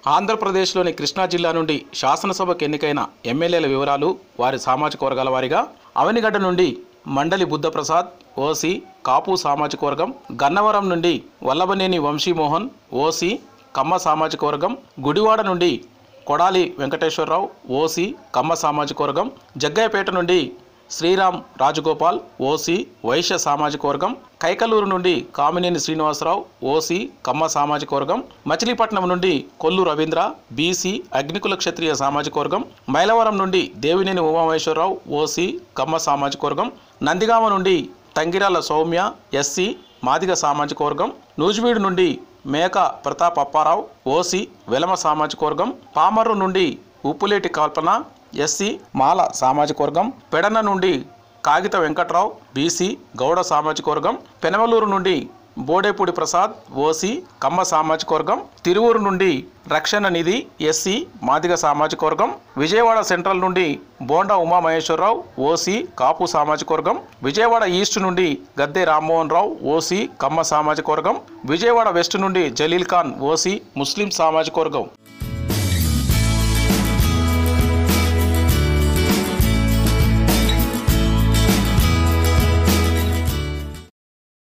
ఆంధ్రప్రదేశ్లోని కృష్ణా జిల్లా నుండి శాసనసభకు ఎన్నికైన ఎమ్మెల్యేల వివరాలు వారి సామాజిక వర్గాల వారీగా అవనిగడ్డ నుండి మండలి బుద్ధప్రసాద్ ఓసి కాపు సామాజిక వర్గం గన్నవరం నుండి వల్లభనేని వంశీమోహన్ ఓసి కమ్మ సామాజిక వర్గం గుడివాడ నుండి కొడాలి వెంకటేశ్వరరావు ఓసి కమ్మ సామాజిక వర్గం జగ్గయ్యపేట నుండి శ్రీరామ్ రాజగోపాల్ ఓసి వైశ్య సామాజిక వర్గం కైకలూరు నుండి కామినేని శ్రీనివాసరావు ఓసి కమ్మ సామాజిక వర్గం మచిలీపట్నం నుండి కొల్లు రవీంద్ర బీసీ అగ్నికుల క్షత్రియ సామాజిక వర్గం మైలవరం నుండి దేవినేని ఉమామహేశ్వరరావు ఓసి కమ్మ సామాజిక వర్గం నందిగామ నుండి తంగిరాల సౌమ్య ఎస్సీ మాదిగ సామాజిక వర్గం నూజివీడు నుండి మేక ప్రతాప్ అప్పారావు ఓసి వెలమ సామాజిక వర్గం పామర్రు నుండి ఉప్పులేటి కల్పన ఎస్సీ మాల సామాజిక వర్గం పెడన నుండి కాగిత వెంకట్రావు బీసీ గౌడ సామాజిక వర్గం పెనమలూరు నుండి బోడేపూడి ప్రసాద్ ఓసి కమ్మ సామాజిక వర్గం తిరువూరు నుండి రక్షణ నిధి ఎస్సీ మాదిగ సామాజిక వర్గం విజయవాడ సెంట్రల్ నుండి బోండా ఉమామహేశ్వరరావు ఓసి కాపు సామాజిక వర్గం విజయవాడ ఈస్ట్ నుండి గద్దె రామ్మోహన్ రావు ఓసి కమ్మ సామాజిక వర్గం విజయవాడ వెస్ట్ నుండి జలీల్ ఖాన్ ఓసి ముస్లిం సామాజిక వర్గం